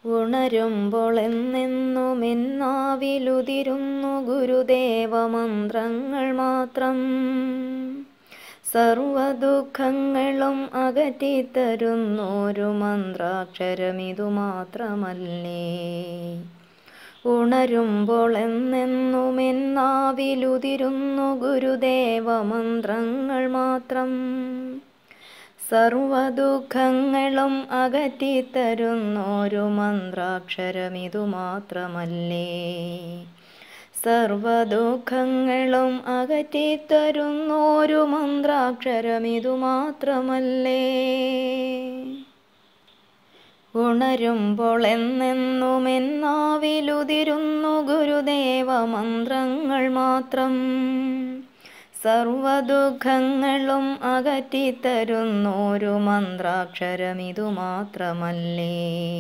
ഉണരുമ്പോൾ എന്നെന്നും എന്നാവിലുതിരുന്നു ഗുരുദേവ മന്ത്രങ്ങൾ മാത്രം സർവദുഃഖങ്ങളും അകറ്റിത്തരുന്നൊരു മന്ത്രാക്ഷരമിതു മാത്രമല്ലേ ഉണരുമ്പോൾ എന്നെന്നും എന്നാവിലുതിരുന്നു ഗുരുദേവ മന്ത്രങ്ങൾ മാത്രം സർവദുഃഖങ്ങളും അകറ്റിത്തരുന്നൊരു മന്ത്രാക്ഷരമിതു മാത്രമല്ലേ സർവദുഃഖങ്ങളും അകറ്റിത്തരുന്നൊരു മന്ത്രാക്ഷരമിതു മാത്രമല്ലേ ഉണരുമ്പോൾ എന്നെന്നും എന്നാവിലുതിരുന്നു ഗുരുദേവ മന്ത്രങ്ങൾ മാത്രം സർവദുഃഖങ്ങളും അകറ്റിത്തരുന്നൊരു മന്ത്രാക്ഷരമിതു മാത്രമല്ലേ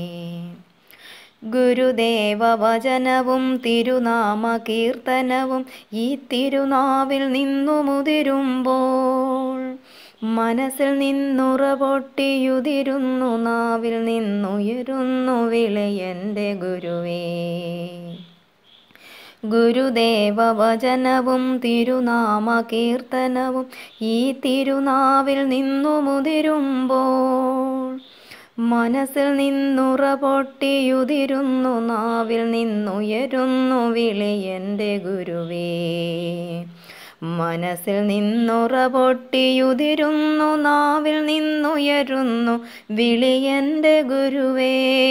ഗുരുദേവ വചനവും തിരുനാമ കീർത്തനവും ഈ തിരുനാവിൽ നിന്നു മുതിരുമ്പോൾ മനസ്സിൽ നിന്നുറ പൊട്ടിയുതിരുന്നു നാവിൽ നിന്നുയരുന്നു വിളയെൻ്റെ ഗുരുവേ ഗുരുദേവ വചനവും തിരുനാമ കീർത്തനവും ഈ തിരുനാവിൽ നിന്നു മുതിരുമ്പോൾ മനസ്സിൽ നിന്നുറ പൊട്ടിയുതിരുന്നു നാവിൽ നിന്നുയരുന്നു വിളിയെൻ്റെ ഗുരുവേ മനസ്സിൽ നിന്നുറ പൊട്ടിയുതിരുന്നു നാവിൽ നിന്നുയരുന്നു വിളിയെൻ്റെ ഗുരുവേ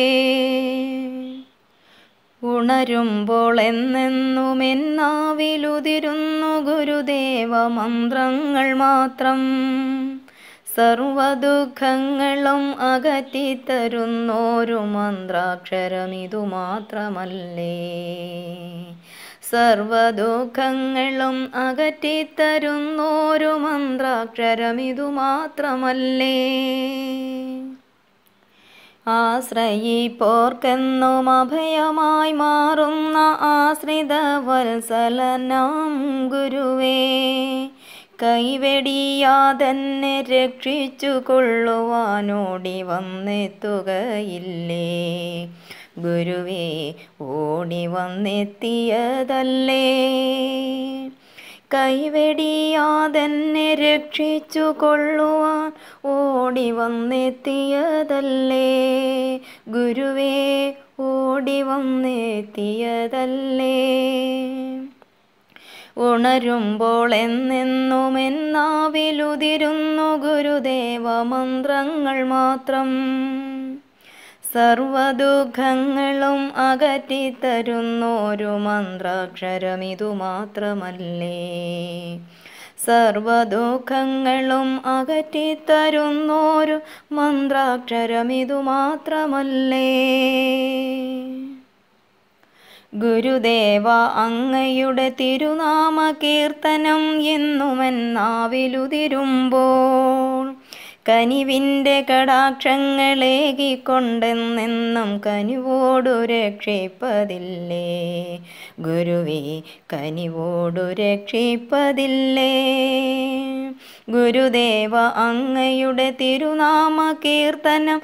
ഉണരുമ്പോൾ എന്നെന്നും എന്നാവിലുതിരുന്നു ഗുരുദേവ മന്ത്രങ്ങൾ മാത്രം സർവദുഃഖങ്ങളും അകറ്റിത്തരുന്നോരു മന്ത്രാക്ഷരമിതു മാത്രമല്ലേ സർവദുഃഖങ്ങളും അകറ്റിത്തരുന്നോരു മന്ത്രാക്ഷരമിതു മാത്രമല്ലേ ആശ്രയിപ്പോർക്കെന്നും അഭയമായി മാറുന്ന ആശ്രിത വത്സലനാം ഗുരുവേ കൈവെടിയാതെന്നെ രക്ഷിച്ചു കൊള്ളുവാനോടി വന്നെത്തുകയില്ലേ ഗുരുവേ ഓടി വന്നെത്തിയതല്ലേ കൈവെടിയാതെന്നെ രക്ഷിച്ചു കൊള്ളുവാൻ ഓടി വന്നെത്തിയതല്ലേ ഗുരുവേ ഓടി വന്നെത്തിയതല്ലേ ഉണരുമ്പോൾ എന്നെന്നും എന്നാവിലുതിരുന്നു ഗുരുദേവ മന്ത്രങ്ങൾ മാത്രം സർവദുഃഖങ്ങളും അകറ്റിത്തരുന്നോരു മന്ത്രാക്ഷരമിതു മാത്രമല്ലേ സർവദുഃഖങ്ങളും അകറ്റിത്തരുന്നോരു മന്ത്രാക്ഷരമിതു മാത്രമല്ലേ ഗുരുദേവ അങ്ങയുടെ തിരുനാമ കീർത്തനം എന്നുമെന്നാവിലുതിരുമ്പോൾ കനിവിൻ്റെ കടാക്ഷങ്ങളേകിക്കൊണ്ടെന്നെന്നും കനിവോടു രക്ഷിപ്പതില്ലേ ഗുരുവേ കനിവോടു രക്ഷിപ്പതില്ലേ ഗുരുദേവ അങ്ങയുടെ തിരുനാമ കീർത്തനം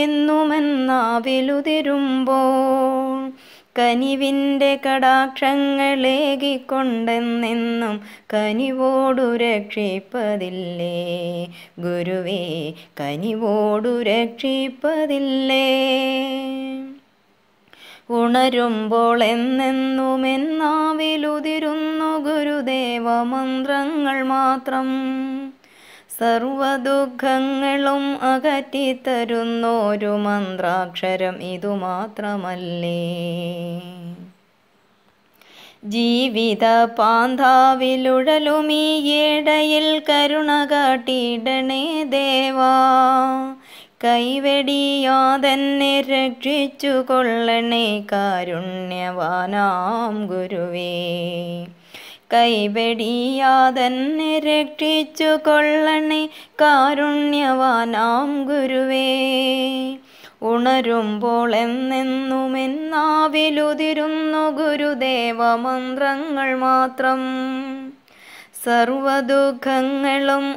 എന്നുമെന്നാവിലുതിരുമ്പോൾ കനിവിൻ്റെ കടാക്ഷങ്ങളേകിക്കൊണ്ടെന്നെന്നും കനിവോടു രക്ഷിപ്പതില്ലേ ഗുരുവേ കനിവോടു രക്ഷിപ്പതില്ലേ ഉണരുമ്പോൾ എന്നെന്നും എന്നാവിലുതിരുന്നു ഗുരുദേവ മന്ത്രങ്ങൾ മാത്രം സർവദുഃഖങ്ങളും അകറ്റിത്തരുന്നോരു മന്ത്രാക്ഷരം ഇതു മാത്രമല്ലേ ജീവിത പാന്താവിലുഴലുമീ ഏടയിൽ കരുണ കാട്ടിയിടണേ ദേവാ കൈവെടിയാതെന്നെ രക്ഷിച്ചു കൊള്ളണേ കാരുണ്യവാനാം ഗുരുവേ കൈവെടിയാതെന്നെ രക്ഷിച്ചു കൊള്ളണേ കാരുണ്യവാനാം ഗുരുവേ ഉണരുമ്പോൾ എന്നെന്നും എന്നാവിലുതിരുന്നു ഗുരുദേവ മന്ത്രങ്ങൾ മാത്രം സർവദുഃഖങ്ങളും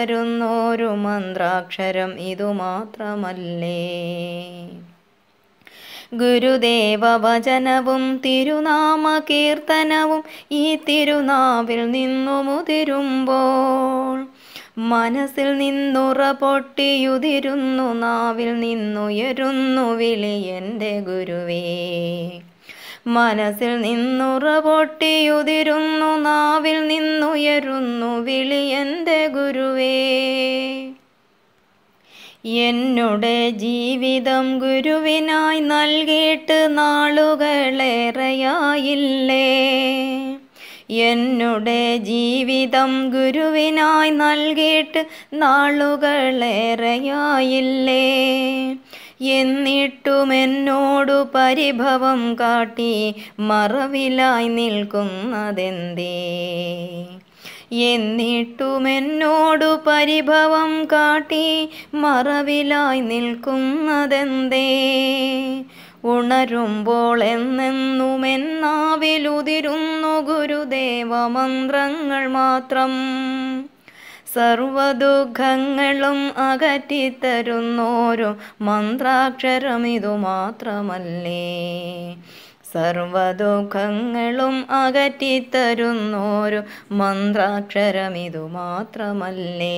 അകറ്റിത്തരുന്നോരു മന്ത്രാക്ഷരം ഇതു മാത്രമല്ലേ ഗുരുദേവ വചനവും തിരുനാമ കീർത്തനവും ഈ തിരുനാവിൽ നിന്നു മുതിരുമ്പോൾ മനസ്സിൽ നിന്നുറ പൊട്ടിയുതിരുന്നു നാവിൽ നിന്നുയരുന്നു വിളി എൻ്റെ ഗുരുവേ മനസ്സിൽ നിന്നുറ പൊട്ടിയുതിരുന്നു നാവിൽ നിന്നുയരുന്നു വിളി എൻ്റെ ഗുരുവേ എന്നുടെ ജീവിതം ഗുരുവിനായി നൽകിയിട്ട് നാളുകളേറെയായില്ലേ എന്നുടെ ജീവിതം ഗുരുവിനായി നൽകിയിട്ട് നാളുകളേറെയായില്ലേ എന്നിട്ടും എന്നോടു പരിഭവം കാട്ടി മറവിലായി നിൽക്കുന്നതെന്തേ എന്നിട്ടും എന്നോടു പരിഭവം കാട്ടി മറവിലായി നിൽക്കുന്നതെന്തേ ഉണരുമ്പോൾ എന്നെന്നും എന്നാവിലുതിരുന്നു ഗുരുദേവ മന്ത്രങ്ങൾ മാത്രം സർവദുഃഖങ്ങളും അകറ്റിത്തരുന്നോരു മന്ത്രാക്ഷരം ഇതു മാത്രമല്ലേ സർവദുഃഖങ്ങളും അകറ്റിത്തരുന്നോരു മന്ത്രാക്ഷരം ഇതു മാത്രമല്ലേ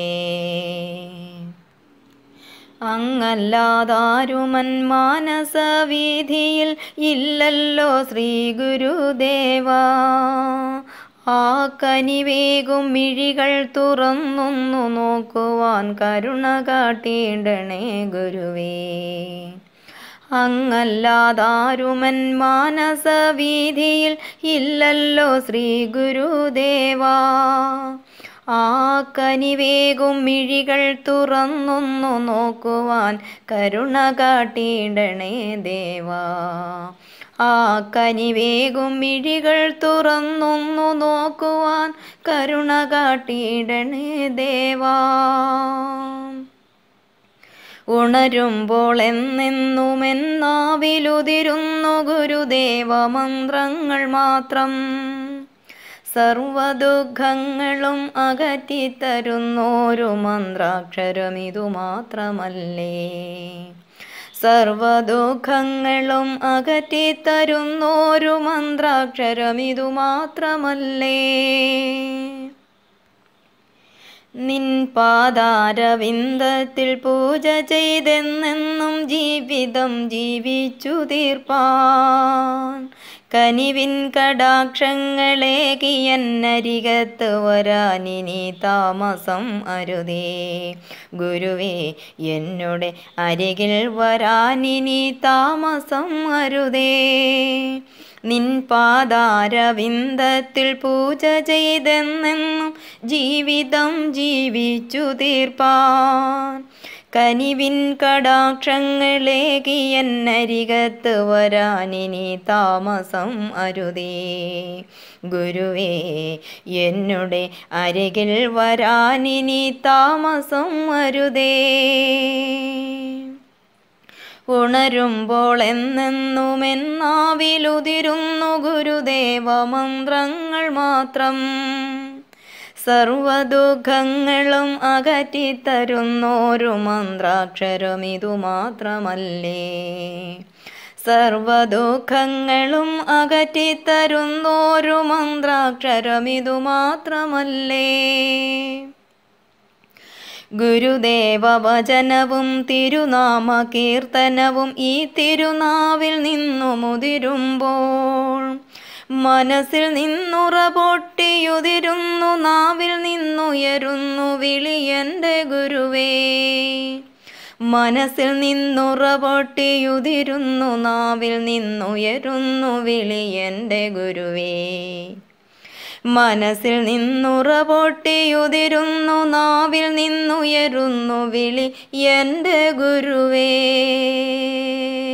അങ്ങല്ലാതാരുമൻ മാനസവീതിയിൽ ഇല്ലല്ലോ ശ്രീ ഗുരുദേവ ആ കനിവേകും മിഴികൾ തുറന്നൊന്നു നോക്കുവാൻ കരുണ കാട്ടിയിടണേ ഗുരുവേ അങ്ങല്ലാതാരുമൻ മാനസവീതിയിൽ ഇല്ലല്ലോ ശ്രീ ഗുരുദേവാ ആ കനിവേകും മിഴികൾ തുറന്നൊന്നു നോക്കുവാൻ കരുണ കാട്ടിയിടണേ ദേവാ ആ കനിവേകും മിഴികൾ തുറന്നൊന്നു നോക്കുവാൻ കരുണ കാട്ടിയിടണേ ദേവാ ഉണരുമ്പോൾ എന്നെന്നും എന്നാവിലുതിരുന്നു ഗുരുദേവ മന്ത്രങ്ങൾ മാത്രം സർവദുഃഖങ്ങളും അകറ്റിത്തരുന്നോരു മന്ത്രാക്ഷരം ഇതു മാത്രമല്ലേ സർവദുഃഖങ്ങളും അകറ്റിത്തരുന്നോരു മന്ത്രാക്ഷരം ഇതു മാത്രമല്ലേ നിൻ പാതാരവിന്ദത്തിൽ പൂജ ചെയ്തെന്നെന്നും ജീവിതം ജീവിച്ചു തീർപ്പാൻ കനിവിൻ കടാക്ഷങ്ങളേകിയന്നരികത്ത് വരാനിനി താമസം അരുതേ ഗുരുവേ എന്നുടെ അരികിൽ വരാനിനി താമസം അരുതേ നിൻ പാതാരവിന്ദത്തിൽ പൂജ ചെയ്തെന്നെന്നും ജീവിതം ജീവിച്ചു തീർപ്പാൻ കനിവിൻ കടാക്ഷങ്ങളേകിയന്നരികത്ത് വരാനിനി താമസം അരുതേ ഗുരുവേ എന്നുടെ അരികിൽ വരാനിനി താമസം അരുതേ ഉണരുമ്പോൾ എന്നെന്നും എന്നാവിലുതിരുന്നു ഗുരുദേവ മന്ത്രങ്ങൾ മാത്രം സർവദുഃഖങ്ങളും അകറ്റിത്തരുന്നോരു മന്ത്രാക്ഷരം ഇതു മാത്രമല്ലേ സർവദുഃഖങ്ങളും അകറ്റിത്തരുന്നോരു മന്ത്രാക്ഷരം ഇതു മാത്രമല്ലേ ഗുരുദേവ വചനവും തിരുനാമ കീർത്തനവും ഈ തിരുനാവിൽ നിന്നു മുതിരുമ്പോൾ മനസ്സിൽ നിന്നുറ പൊട്ടിയുതിരുന്നു നാവിൽ നിന്നുയരുന്നു വിളി എൻ്റെ ഗുരുവേ മനസ്സിൽ നിന്നുറ പൊട്ടിയുതിരുന്നു നാവിൽ നിന്നുയരുന്നു വിളി എൻ്റെ ഗുരുവേ മനസ്സിൽ നിന്നുറ പൊട്ടിയുതിരുന്നു നാവിൽ നിന്നുയരുന്നു വിളി എൻ്റെ ഗുരുവേ